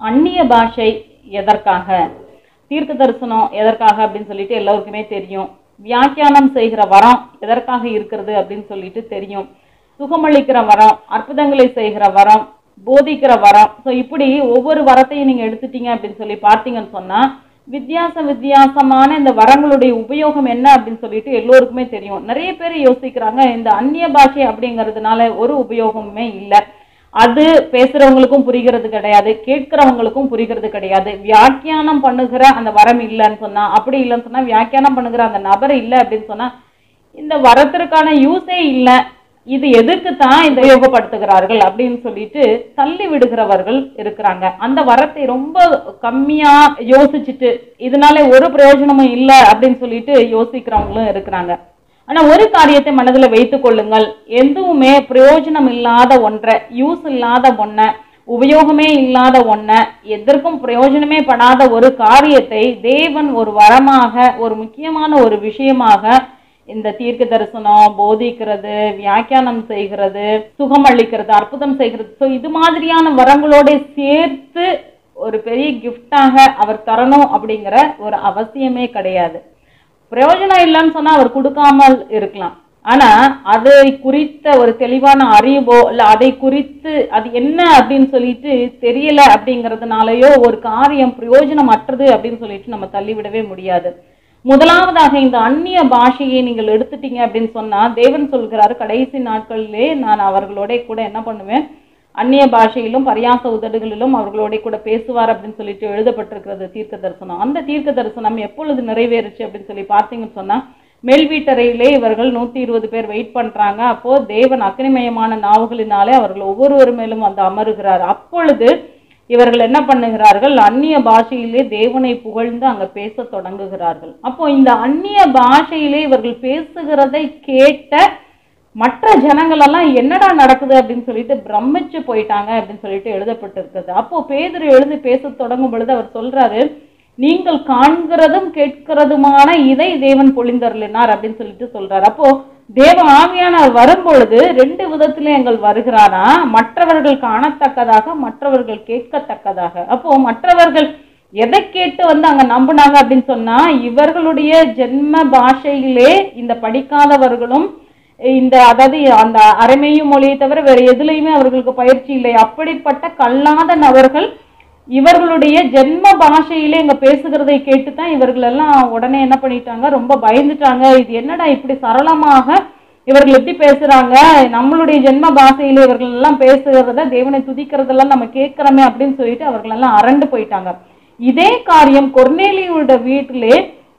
அந்நிய பாஷை எதற்காக தீர்க்க தரிசனம் எதற்காக அப்படின்னு சொல்லிட்டு எல்லோருக்குமே தெரியும் வியாக்கியானம் செய்கிற வரம் எதற்காக இருக்கிறது அப்படின்னு சொல்லிட்டு தெரியும் சுகமளிக்கிற வரம் அற்புதங்களை செய்கிற வரம் போதிக்கிற வரம் ஸோ இப்படி ஒவ்வொரு வரத்தையும் நீங்க எடுத்துட்டீங்க அப்படின்னு சொல்லி பார்த்தீங்கன்னு சொன்னா வித்தியாச வித்தியாசமான இந்த வரங்களுடைய உபயோகம் என்ன அப்படின்னு சொல்லிட்டு எல்லோருக்குமே தெரியும் நிறைய பேர் யோசிக்கிறாங்க இந்த அந்நிய பாஷை அப்படிங்கிறதுனால ஒரு உபயோகமுமே இல்லை அது பேசுறவங்களுக்கும் புரிகிறது கிடையாது கேட்கிறவங்களுக்கும் புரிகிறது கிடையாது வியாக்கியானம் பண்ணுகிற அந்த வரம் இல்லைன்னு சொன்னா அப்படி இல்லைன்னு சொன்னா வியாக்கியானம் பண்ணுகிற அந்த நபர் இல்லை அப்படின்னு சொன்னா இந்த வரத்திற்கான யூஸே இல்லை இது எதுக்கு தான் இந்த உபயோகப்படுத்துகிறார்கள் அப்படின்னு சொல்லிட்டு தள்ளி விடுகிறவர்கள் இருக்கிறாங்க அந்த வரத்தை ரொம்ப கம்மியா யோசிச்சுட்டு இதனால ஒரு பிரயோஜனமும் இல்லை அப்படின்னு சொல்லிட்டு யோசிக்கிறவங்களும் இருக்கிறாங்க ஆனா ஒரு காரியத்தை மனதுல வைத்துக் கொள்ளுங்கள் எதுவுமே பிரயோஜனம் இல்லாத ஒன்றை யூஸ் இல்லாத ஒன்றை உபயோகமே இல்லாத ஒன்றை எதற்கும் பிரயோஜனமே படாத ஒரு காரியத்தை தேவன் ஒரு வரமாக ஒரு முக்கியமான ஒரு விஷயமாக இந்த தீர்க்க தரிசனம் போதிக்கிறது வியாக்கியானம் செய்கிறது சுகம் அளிக்கிறது அற்புதம் செய்கிறது ஸோ இது மாதிரியான வரங்களோட சேர்த்து ஒரு பெரிய கிஃப்டாக அவர் தரணும் அப்படிங்கிற ஒரு அவசியமே கிடையாது பிரயோஜனம் இல்லைன்னு சொன்னா அவர் கொடுக்காமல் இருக்கலாம் ஆனா அதை குறித்த ஒரு தெளிவான அறிவோ இல்ல அதை குறித்து அது என்ன அப்படின்னு சொல்லிட்டு தெரியல அப்படிங்கறதுனாலயோ ஒரு காரியம் பிரயோஜனமற்றது அப்படின்னு சொல்லிட்டு நம்ம தள்ளிவிடவே முடியாது முதலாவதாக இந்த அந்நிய பாஷையை நீங்கள் எடுத்துட்டீங்க அப்படின்னு சொன்னா தேவன் சொல்கிறாரு கடைசி நாட்களிலே நான் அவர்களோட கூட என்ன பண்ணுவேன் அந்நிய பாஷையிலும் பரியாச உதடுகளிலும் அவர்களோட கூட பேசுவார் அப்படின்னு சொல்லிட்டு எழுதப்பட்டிருக்கிறது தீர்க்க தரிசனம் அந்த தீர்க்க தரிசனம் எப்பொழுது நிறைவேறுச்சு அப்படின்னு சொல்லி பார்த்தீங்கன்னு சொன்னா மேல் வீட்டறையிலே இவர்கள் நூத்தி இருபது பேர் வெயிட் பண்றாங்க அப்போ தேவன் அக்னிமயமான நாவுகளினாலே அவர்கள் ஒவ்வொருவர் மேலும் வந்து அமருகிறார் அப்பொழுது இவர்கள் என்ன பண்ணுகிறார்கள் அந்நிய பாஷையிலே தேவனை புகழ்ந்து அங்க பேச தொடங்குகிறார்கள் அப்போ இந்த அந்நிய பாஷையிலே இவர்கள் பேசுகிறதை கேட்ட மற்ற ஜனங்கள் எல்லாம் என்னடா நடக்குது அப்படின்னு சொல்லிட்டு பிரமிச்சு போயிட்டாங்க அப்படின்னு சொல்லிட்டு எழுதப்பட்டிருக்குது அப்போ பேதுரு எழுதி பேச தொடங்கும் பொழுது அவர் சொல்றாரு நீங்கள் காண்கிறதும் கேட்கிறதுமான இதை தேவன் பொழிந்தருளினார் அப்படின்னு சொல்லிட்டு சொல்றாரு அப்போ தேவ ஆவியானவர் வரும்பொழுது ரெண்டு விதத்துல எங்கள் வருகிறாரா மற்றவர்கள் காணத்தக்கதாக மற்றவர்கள் கேட்கத்தக்கதாக அப்போ மற்றவர்கள் எதை கேட்டு வந்து அங்க நம்புனாங்க அப்படின்னு சொன்னா இவர்களுடைய ஜென்ம பாஷையிலே இந்த படிக்காதவர்களும் இந்த அதாவது அந்த அரைமையும் மொழியை தவிர வேற எதுலையுமே அவர்களுக்கு பயிற்சி இல்லை அப்படிப்பட்ட கல்லாத நபர்கள் இவர்களுடைய ஜென்ம பாஷையிலே இங்க பேசுகிறதை கேட்டு தான் இவர்கள் எல்லாம் உடனே என்ன பண்ணிட்டாங்க ரொம்ப பயந்துட்டாங்க இது என்னடா இப்படி சரளமாக இவர்கள் எப்படி பேசுறாங்க நம்மளுடைய ஜென்ம பாஷையில இவர்கள் எல்லாம் பேசுகிறத தேவனை துதிக்கிறதெல்லாம் நம்ம கேட்கிறோமே அப்படின்னு சொல்லிட்டு அவர்கள் எல்லாம் அரண்டு போயிட்டாங்க இதே காரியம் கொர்நேலியோட வீட்டிலே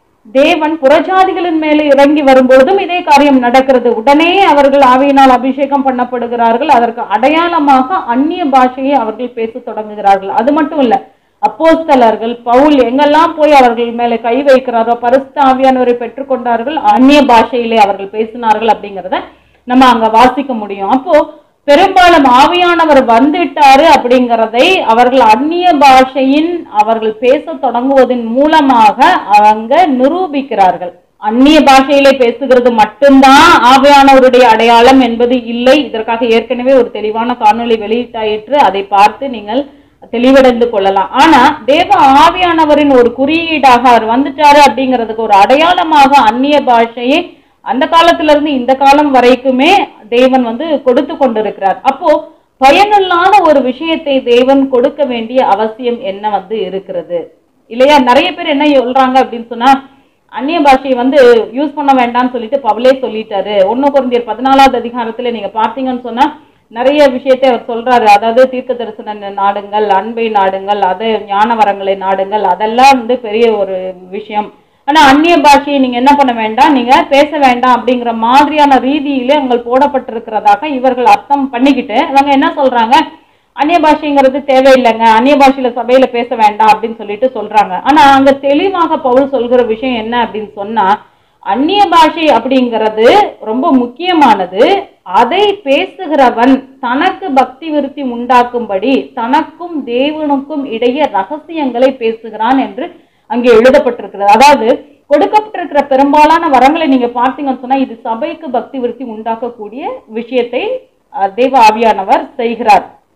தேவன் புறஜாதிகளின் மேலே இறங்கி வரும்பொழுதும் இதே காரியம் நடக்கிறது உடனே அவர்கள் ஆவியினால் அபிஷேகம் பண்ணப்படுகிறார்கள் அதற்கு அடையாளமாக அந்நிய பாஷையை அவர்கள் பேசத் தொடங்குகிறார்கள் அது மட்டும் இல்ல அப்போஸ்தலர்கள் பவுல் எங்கெல்லாம் போய் அவர்கள் மேலே கை வைக்கிறாரோ பரிசுத்த ஆவியானவரை பெற்றுக்கொண்டார்கள் அந்நிய பாஷையிலே அவர்கள் பேசினார்கள் அப்படிங்கிறத நம்ம அங்க வாசிக்க முடியும் அப்போ பெரும்பாலும் ஆவியானவர் வந்துட்டாரு அப்படிங்கிறதை அவர்கள் அந்நிய பாஷையின் அவர்கள் பேச தொடங்குவதன் மூலமாக அவங்க நிரூபிக்கிறார்கள் அந்நிய பாஷையிலே பேசுகிறது மட்டும்தான் ஆவியானவருடைய அடையாளம் என்பது இல்லை இதற்காக ஏற்கனவே ஒரு தெளிவான காணொளி வெளியிட்டாயிற்று அதை பார்த்து நீங்கள் தெளிவடைந்து கொள்ளலாம் ஆனா தேவ ஆவியானவரின் ஒரு குறியீடாக அவர் வந்துட்டாரு அப்படிங்கிறதுக்கு ஒரு அடையாளமாக அந்நிய பாஷையை அந்த காலத்துல இருந்து இந்த காலம் வரைக்குமே தேவன் வந்து கொடுத்து கொண்டிருக்கிறார் அப்போ பயனில்லாத ஒரு விஷயத்தை தேவன் கொடுக்க வேண்டிய அவசியம் என்ன வந்து இருக்கிறது இல்லையா நிறைய பேர் என்ன சொல்றாங்க அப்படின்னு சொன்னா அந்நிய பாஷையை வந்து யூஸ் பண்ண வேண்டாம்னு சொல்லிட்டு பவுலே சொல்லிட்டாரு ஒன்னு குறைந்தர் பதினாலாவது அதிகாரத்துல நீங்க பார்த்தீங்கன்னு சொன்னா நிறைய விஷயத்தை அவர் சொல்றாரு அதாவது தீர்க்க தரிசன நாடுங்கள் அன்பை நாடுங்கள் அது ஞான வரங்களை நாடுங்கள் அதெல்லாம் வந்து பெரிய ஒரு விஷயம் ஆனா அந்நிய பாஷையை நீங்க என்ன பண்ண வேண்டாம் நீங்க பேச வேண்டாம் அப்படிங்கிற மாதிரியான ரீதியிலே அங்கள் போடப்பட்டிருக்கிறதாக இவர்கள் அர்த்தம் பண்ணிக்கிட்டு இவங்க என்ன சொல்றாங்க அந்நிய பாஷைங்கிறது தேவையில்லைங்க அந்நிய பாஷையில சபையில பேச வேண்டாம் அப்படின்னு சொல்லிட்டு சொல்றாங்க ஆனா அங்க தெளிவாக பவுல் சொல்கிற விஷயம் என்ன அப்படின்னு சொன்னா அந்நிய பாஷை அப்படிங்கிறது ரொம்ப முக்கியமானது அதை பேசுகிறவன் தனக்கு பக்தி விருத்தி உண்டாக்கும்படி தனக்கும் தேவனுக்கும் இடையே ரகசியங்களை பேசுகிறான் என்று அங்கே எழுதப்பட்டிருக்கிறது அதாவது கொடுக்கப்பட்டிருக்கிற பெரும்பாலான வரங்களை நீங்க பார்த்தீங்கன்னு சொன்னா இது சபைக்கு பக்தி விருத்தி உண்டாக்கக்கூடிய விஷயத்தை அஹ், தேவ ஆவியானவர் செய்கிறார்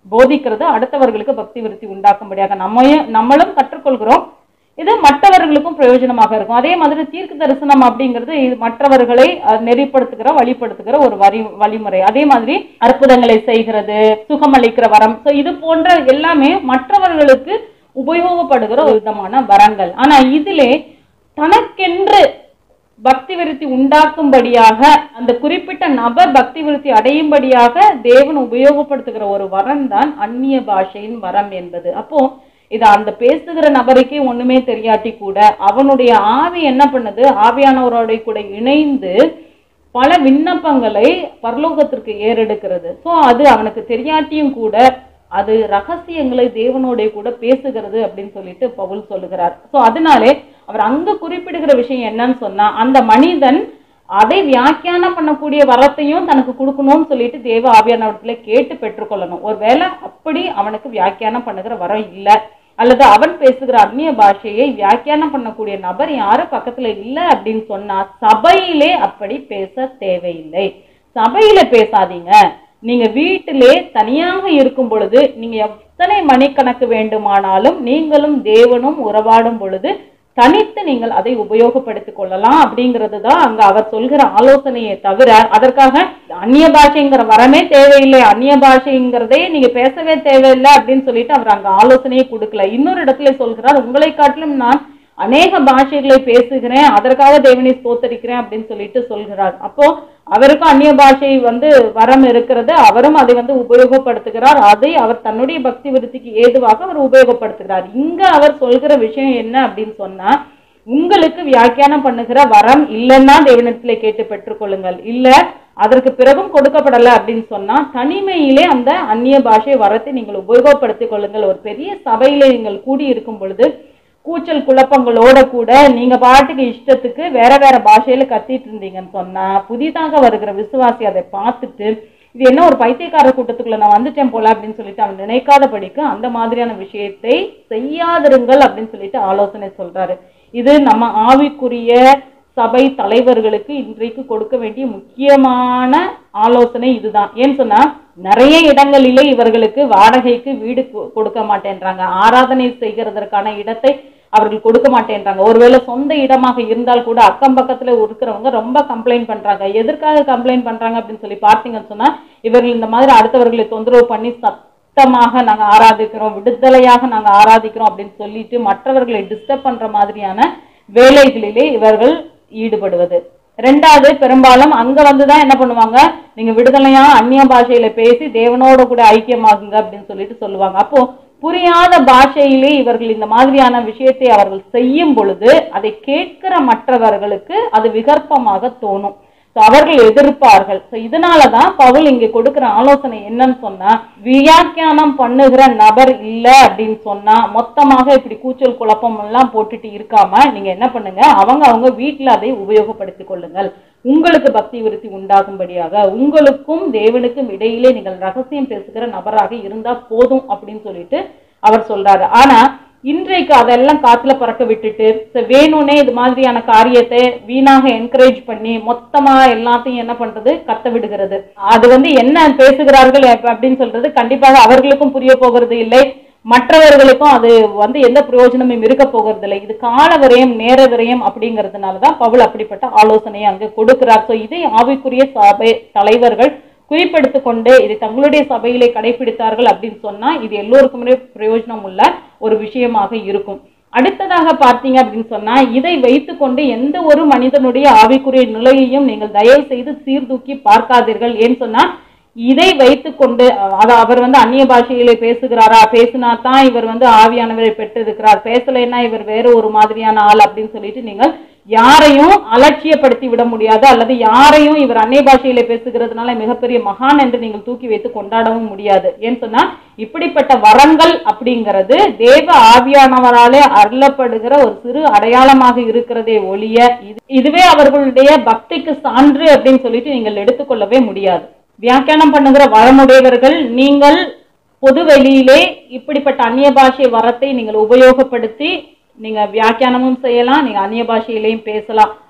போதிக்கிறது அடுத்தவர்களுக்கு பக்தி விருத்தி உண்டாக்கும்படியாக நம்மையும் நம்மளும் கற்றுக்கொள்கிறோம் இது மற்றவர்களுக்கும் பிரயோஜனமாக இருக்கும் அதே மாதிரி தீர்க்க தரிசனம் அப்படிங்கிறது இது மற்றவர்களை அஹ், நெறிப்படுத்துகிற வழிப்படுத்துகிற ஒரு வரி வழிமுறை அதே மாதிரி அற்புதங்களை செய்கிறது சுகமளிக்கிற வரம் ஸோ இது போன்ற எல்லாமே மற்றவர்களுக்கு உபயோகப்படுகிற ஒரு விதமான வரங்கள் ஆனா இதிலே தனக்கென்று பக்தி விருத்தி உண்டாக்கும்படியாக அந்த குறிப்பிட்ட நபர் பக்தி விருத்தி அடையும்படியாக தேவன் உபயோகப்படுத்துகிற ஒரு வரம் தான் அந்நிய பாஷையின் வரம் என்பது அப்போ இது அந்த பேசுகிற நபருக்கே ஒண்ணுமே தெரியாட்டி கூட அவனுடைய ஆவி என்ன பண்ணுது ஆவியானவரோட கூட இணைந்து பல விண்ணப்பங்களை பரலோகத்திற்கு ஏறெடுக்கிறது ஸோ அது அவனுக்கு தெரியாட்டியும் கூட அது ரகசியங்களை தேவனோட கூட பேசுகிறது அப்படின்னு சொல்லிட்டு பவுல் சொல்லுகிறார் ஸோ அதனாலே அவர் அங்க குறிப்பிடுகிற விஷயம் என்னன்னு சொன்னா அந்த மனிதன் அதை வியாக்கியானம் பண்ணக்கூடிய வரத்தையும் தனக்கு கொடுக்கணும்னு சொல்லிட்டு தேவ ஆவியானவரத்துல கேட்டு பெற்றுக்கொள்ளணும் ஒருவேளை அப்படி அவனுக்கு வியாக்கியானம் பண்ணுகிற வரம் இல்லை அல்லது அவன் பேசுகிற அந்நிய பாஷையை வியாக்கியானம் பண்ணக்கூடிய நபர் யாரும் பக்கத்துல இல்லை அப்படின்னு சொன்னா சபையிலே அப்படி பேச தேவையில்லை சபையில பேசாதீங்க நீங்க வீட்டிலே தனியாக இருக்கும் பொழுது நீங்க எத்தனை மணிக்கணக்கு வேண்டுமானாலும் நீங்களும் தேவனும் உறவாடும் பொழுது தனித்து நீங்கள் அதை உபயோகப்படுத்திக் கொள்ளலாம் அப்படிங்கிறது தான் அங்க அவர் சொல்கிற ஆலோசனையை தவிர அதற்காக அந்நிய பாஷைங்கிற வரமே தேவையில்லை அந்நிய பாஷைங்கிறதே நீங்க பேசவே தேவையில்லை அப்படின்னு சொல்லிட்டு அவர் அங்க ஆலோசனையை கொடுக்கல இன்னொரு இடத்துல சொல்கிறார் உங்களை காட்டிலும் நான் அநேக பாஷைகளை பேசுகிறேன் அதற்காக தேவனை ஸ்தோத்தரிக்கிறேன் அப்படின்னு சொல்லிட்டு சொல்கிறார் அப்போ அவருக்கும் அந்நிய பாஷை வந்து வரம் இருக்கிறது அவரும் அதை வந்து உபயோகப்படுத்துகிறார் அதை அவர் தன்னுடைய பக்தி விருத்திக்கு ஏதுவாக அவர் உபயோகப்படுத்துகிறார் இங்க அவர் சொல்கிற விஷயம் என்ன அப்படின்னு சொன்னா உங்களுக்கு வியாக்கியானம் பண்ணுகிற வரம் இல்லைன்னா தேவனிடத்துல கேட்டு பெற்றுக்கொள்ளுங்கள் இல்ல அதற்கு பிறகும் கொடுக்கப்படலை அப்படின்னு சொன்னா தனிமையிலே அந்த அந்நிய பாஷை வரத்தை நீங்கள் உபயோகப்படுத்திக் கொள்ளுங்கள் ஒரு பெரிய சபையிலே நீங்கள் கூடி இருக்கும் பொழுது கூச்சல் குழப்பங்களோட கூட நீங்க பாட்டுக்கு இஷ்டத்துக்கு வேற வேற பாஷையில கத்திட்டு இருந்தீங்கன்னு சொன்னா புதிதாக வருகிற விசுவாசி அதை பார்த்துட்டு இது என்ன ஒரு பைத்தியக்கார கூட்டத்துக்குள்ள நான் வந்துட்டேன் போல அப்படின்னு சொல்லிட்டு அவன் நினைக்காதபடிக்கு அந்த மாதிரியான விஷயத்தை செய்யாதிருங்கள் அப்படின்னு சொல்லிட்டு ஆலோசனை சொல்றாரு இது நம்ம ஆவிக்குரிய சபை தலைவர்களுக்கு இன்றைக்கு கொடுக்க வேண்டிய முக்கியமான ஆலோசனை இதுதான் ஏன்னு சொன்னா நிறைய இடங்களிலே இவர்களுக்கு வாடகைக்கு வீடு கொ- கொடுக்க மாட்டேன்றாங்க ஆராதனை செய்கிறதற்கான இடத்தை அவர்கள் கொடுக்க மாட்டேன்றாங்க ஒருவேளை சொந்த இடமாக இருந்தால் கூட அக்கம் பக்கத்துல இருக்கிறவங்க ரொம்ப கம்ப்ளைண்ட் பண்றாங்க எதற்காக கம்ப்ளைண்ட் பண்றாங்க அப்படின்னு சொல்லி பார்த்தீங்கன்னு சொன்னா இவர்கள் இந்த மாதிரி அடுத்தவர்களை தொந்தரவு பண்ணி சத்தமாக நாங்க ஆராதிக்கிறோம் விடுதலையாக நாங்க ஆராதிக்கிறோம் அப்படின்னு சொல்லிட்டு மற்றவர்களை டிஸ்டர்ப் பண்ற மாதிரியான வேலைகளிலே இவர்கள் ஈடுபடுவது ரெண்டாவது பெரும்பாலும் அங்க வந்துதான் என்ன பண்ணுவாங்க நீங்க விடுதலையா அந்நிய பாஷையில பேசி தேவனோட கூட ஐக்கியமாகுங்க அப்படின்னு சொல்லிட்டு சொல்லுவாங்க அப்போ புரியாத பாஷையிலே இவர்கள் இந்த மாதிரியான விஷயத்தை அவர்கள் செய்யும் பொழுது அதை கேட்கிற மற்றவர்களுக்கு அது விகற்பமாக தோணும் So, அவர்கள் எதிர்ப்பார்கள் So, இதனாலதான் பவுல் இங்க கொடுக்கிற ஆலோசனை என்னன்னு சொன்னா வியாக்கியானம் பண்ணுகிற நபர் இல்ல அப்படின்னு சொன்னா மொத்தமாக இப்படி கூச்சல் குழப்பம் எல்லாம் போட்டுட்டு இருக்காம நீங்க என்ன பண்ணுங்க அவங்க அவங்க வீட்டுல அதை உபயோகப்படுத்திக் கொள்ளுங்கள் உங்களுக்கு பக்தி விருத்தி உண்டாகும்படியாக உங்களுக்கும் தேவனுக்கும் இடையிலே நீங்கள் ரகசியம் பேசுகிற நபராக இருந்தா போதும் அப்படின்னு சொல்லிட்டு அவர் சொல்றாரு ஆனா இன்றைக்கு அதெல்லாம் காத்துல பறக்க விட்டுட்டு சரி, வேணும்னே இது மாதிரியான காரியத்தை வீணாக என்கரேஜ் பண்ணி மொத்தமா எல்லாத்தையும் என்ன பண்றது கத்த விடுகிறது அது வந்து என்ன பேசுகிறார்கள் அப்ப- அப்படின்னு சொல்றது கண்டிப்பாக அவர்களுக்கும் புரிய போகிறது இல்லை மற்றவர்களுக்கும் அது வந்து எந்த பிரயோஜனமும் இருக்க போகிறது இல்லை இது கால விரயம் நேர விரயம் அப்படிங்கிறதுனால தான் பவுல் அப்படிப்பட்ட ஆலோசனையை அங்க கொடுக்கிறார் ஸோ இதை ஆவிக்குரிய சபை தலைவர்கள் குறிப்பெடுத்து கொண்டு இதை தங்களுடைய சபையிலே கடைபிடித்தார்கள் அப்படின்னு சொன்னா இது எல்லோருக்குமே பிரயோஜனம் உள்ள ஒரு விஷயமாக இருக்கும் அடுத்ததாக பார்த்தீங்க அப்படின்னு சொன்னா இதை வைத்துக்கொண்டு எந்த ஒரு மனிதனுடைய ஆவிக்குரிய நிலையையும் நீங்கள் தயவு செய்து சீர்தூக்கி பார்க்காதீர்கள் ஏன்னு சொன்னா இதை வைத்துக்கொண்டு அத அவர் வந்து அந்நிய பாஷையிலே பேசுகிறாரா பேசினா தான் இவர் வந்து ஆவியானவரை பெற்றிருக்கிறார் பேசலைன்னா இவர் வேற ஒரு மாதிரியான ஆள் அப்படின்னு சொல்லிட்டு நீங்கள் யாரையும் அலட்சியப்படுத்தி விட முடியாது அல்லது யாரையும் இவர் அந்நிய பாஷையிலே பேசுகிறதுனால மிகப்பெரிய மகான் என்று நீங்கள் தூக்கி வைத்து கொண்டாடவும் முடியாது ஏன்னு சொன்னா இப்படிப்பட்ட வரங்கள் அப்படிங்கிறது தேவ ஆவியானவராலே அருளப்படுகிற ஒரு சிறு அடையாளமாக இருக்கிறதே ஒழிய இது இதுவே அவர்களுடைய பக்திக்கு சான்று அப்படின்னு சொல்லிட்டு நீங்கள் எடுத்துக்கொள்ளவே முடியாது வியாக்கியானம் பண்ணுகிற வரமுடையவர்கள் நீங்கள் பொது வெளியிலே இப்படிப்பட்ட அந்நிய பாஷை வரத்தை நீங்கள் உபயோகப்படுத்தி நீங்க வியாக்கியானமும் செய்யலாம் நீங்க அந்நிய பாஷையிலையும் பேசலாம்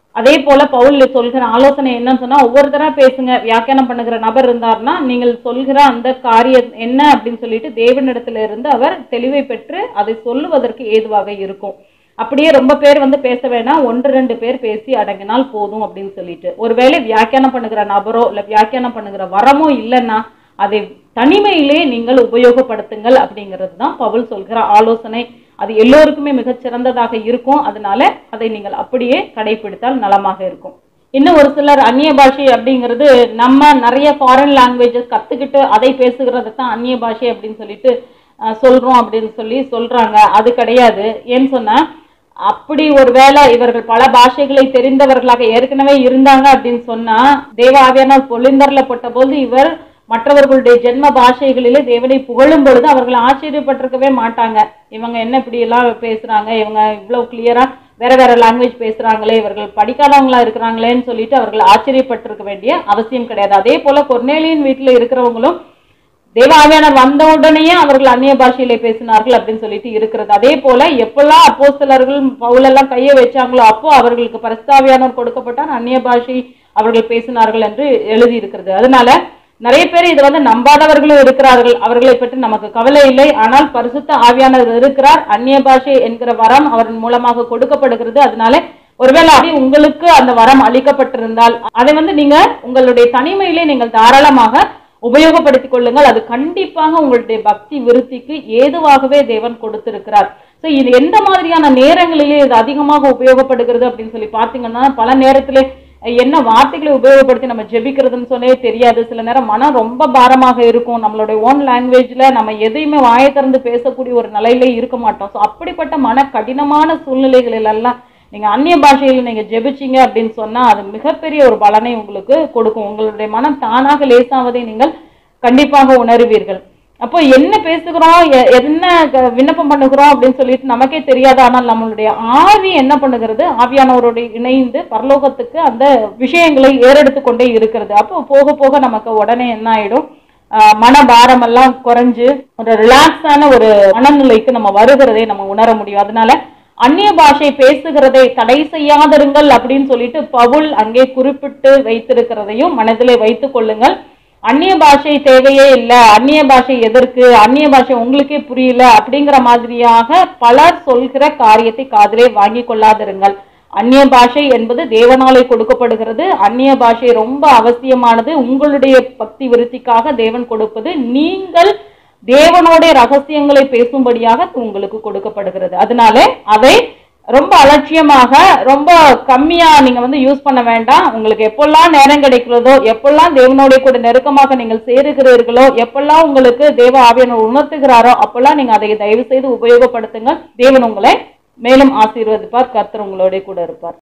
அதே போல பவுல் சொல்கிற ஆலோசனை என்னன்னு சொன்னா ஒவ்வொருத்தரா பேசுங்க வியாக்கியானம் பண்ணுகிற நபர் இருந்தார்னா நீங்கள் சொல்கிற அந்த காரியம் என்ன அப்படின்னு சொல்லிட்டு தேவனிடத்துல இருந்து அவர் தெளிவை பெற்று அதை சொல்லுவதற்கு ஏதுவாக இருக்கும் அப்படியே ரொம்ப பேர் வந்து பேச வேணாம் ஒன்று ரெண்டு பேர் பேசி அடங்கினால் போதும் அப்படின்னு சொல்லிட்டு ஒருவேளை வியாக்கியானம் பண்ணுகிற நபரோ இல்ல வியாக்கியானம் பண்ணுகிற வரமோ இல்லைன்னா அதை தனிமையிலே நீங்கள் உபயோகப்படுத்துங்கள் அப்படிங்கிறது தான் பவுல் சொல்கிற ஆலோசனை அது எல்லோருக்குமே மிகச் சிறந்ததாக இருக்கும் அதனால அதை நீங்கள் அப்படியே கடைபிடித்தால் நலமாக இருக்கும் இன்னும் ஒரு சிலர் அந்நிய பாஷை அப்படிங்கிறது நம்ம நிறைய ஃபாரின் லாங்குவேஜஸ் கத்துக்கிட்டு அதை பேசுகிறது தான் அந்நிய பாஷை அப்படின்னு சொல்லிட்டு அஹ், சொல்றோம் அப்படின்னு சொல்லி சொல்றாங்க அது கிடையாது ஏன்னு சொன்னா அப்படி ஒருவேளை இவர்கள் பல பாஷைகளை தெரிந்தவர்களாக ஏற்கனவே இருந்தாங்க அப்படின்னு சொன்னா தேவ ஆவியானவர் பொலிந்தர்ல போது இவர் மற்றவர்களுடைய ஜென்ம பாஷைகளிலே தேவனை புகழும் பொழுது அவர்கள் ஆச்சரியப்பட்டிருக்கவே மாட்டாங்க இவங்க என்ன இப்படி எல்லாம் பேசுறாங்க இவங்க இவ்வளவு கிளியரா வேற வேற லாங்குவேஜ் பேசுறாங்களே இவர்கள் படிக்காதவங்களா இருக்கிறாங்களேன்னு சொல்லிட்டு அவர்கள் ஆச்சரியப்பட்டிருக்க வேண்டிய அவசியம் கிடையாது அதே போல கொர்நேலியின் வீட்டுல இருக்கிறவங்களும் தேவ ஆவியானவர் வந்த உடனேயே அவர்கள் அந்நிய பாஷையிலே பேசினார்கள் அப்படின்னு சொல்லிட்டு இருக்கிறது அதே போல எப்பெல்லாம் அப்போஸ்தலர்கள் பவுலெல்லாம் கையை வச்சாங்களோ அப்போ அவர்களுக்கு பரிஸ்தாவியானவர் கொடுக்கப்பட்டார் அந்நிய பாஷை அவர்கள் பேசினார்கள் என்று எழுதி இருக்கிறது அதனால நிறைய பேர் இது வந்து நம்பாதவர்களும் இருக்கிறார்கள் அவர்களை பற்றி நமக்கு கவலை இல்லை ஆனால் பரிசுத்த ஆவியானவர் இருக்கிறார் அந்நிய பாஷை என்கிற வரம் அவரின் மூலமாக கொடுக்கப்படுகிறது அதனால ஒருவேளை அது உங்களுக்கு அந்த வரம் அளிக்கப்பட்டிருந்தால் அதை வந்து நீங்க உங்களுடைய தனிமையிலே நீங்கள் தாராளமாக உபயோகப்படுத்திக் கொள்ளுங்கள் அது கண்டிப்பாக உங்களுடைய பக்தி விருத்திக்கு ஏதுவாகவே தேவன் கொடுத்திருக்கிறார் ஸோ இது எந்த மாதிரியான நேரங்களிலே இது அதிகமாக உபயோகப்படுகிறது அப்படின்னு சொல்லி பார்த்தீங்கன்னா பல நேரத்திலே என்ன வார்த்தைகளை உபயோகப்படுத்தி நம்ம ஜெபிக்கிறதுன்னு சொன்னே தெரியாது சில நேரம் மனம் ரொம்ப பாரமாக இருக்கும் நம்மளுடைய ஓன் லாங்குவேஜ்ல நம்ம எதையுமே வாயை திறந்து பேசக்கூடிய ஒரு நிலையில இருக்க மாட்டோம் ஸோ அப்படிப்பட்ட மன கடினமான சூழ்நிலைகளில் எல்லாம் நீங்க அந்நிய பாஷையில் நீங்க ஜெபிச்சீங்க அப்படின்னு சொன்னா அது மிகப்பெரிய ஒரு பலனை உங்களுக்கு கொடுக்கும் உங்களுடைய மனம் தானாக லேசாவதை நீங்கள் கண்டிப்பாக உணருவீர்கள் அப்போ என்ன பேசுகிறோம் எ- என்ன க- விண்ணப்பம் பண்ணுகிறோம் அப்படின்னு சொல்லிட்டு நமக்கே தெரியாது ஆனால் நம்மளுடைய ஆவி என்ன பண்ணுகிறது ஆவியானவரோட இணைந்து பரலோகத்துக்கு அந்த விஷயங்களை ஏறெடுத்து கொண்டே இருக்கிறது அப்போ போக போக நமக்கு உடனே என்ன ஆயிடும் ஆஹ் மனபாரம் எல்லாம் குறைஞ்சு ஒரு ரிலாக்ஸான ஒரு மனநிலைக்கு நம்ம வருகிறதை நம்ம உணர முடியும் அதனால அந்நிய பாஷை பேசுகிறதை தடை செய்யாதிருங்கள் அப்படின்னு சொல்லிட்டு பவுல் அங்கே குறிப்பிட்டு வைத்திருக்கிறதையும் மனதிலே வைத்துக் கொள்ளுங்கள் அந்நிய பாஷை தேவையே இல்லை அந்நிய பாஷை எதற்கு அந்நிய பாஷை உங்களுக்கே புரியல அப்படிங்கிற மாதிரியாக பலர் சொல்கிற காரியத்தை காதிலே வாங்கி கொள்ளாதிருங்கள் அந்நிய பாஷை என்பது தேவனாலே கொடுக்கப்படுகிறது அந்நிய பாஷை ரொம்ப அவசியமானது உங்களுடைய பக்தி விருத்திக்காக தேவன் கொடுப்பது நீங்கள் தேவனோட ரகசியங்களை பேசும்படியாக உங்களுக்கு கொடுக்கப்படுகிறது அதனால அதை ரொம்ப அலட்சியமாக ரொம்ப கம்மியா நீங்க வந்து யூஸ் பண்ண வேண்டாம் உங்களுக்கு எப்பெல்லாம் நேரம் கிடைக்கிறதோ எப்பெல்லாம் தேவனோட கூட நெருக்கமாக நீங்கள் சேருகிறீர்களோ எப்பெல்லாம் உங்களுக்கு தேவ ஆவியனர் உணர்த்துகிறாரோ அப்பெல்லாம் நீங்க அதை தயவு செய்து உபயோகப்படுத்துங்கள் தேவன் உங்களை மேலும் ஆசீர்வதிப்பார் கர்த்தர் உங்களோட கூட இருப்பார்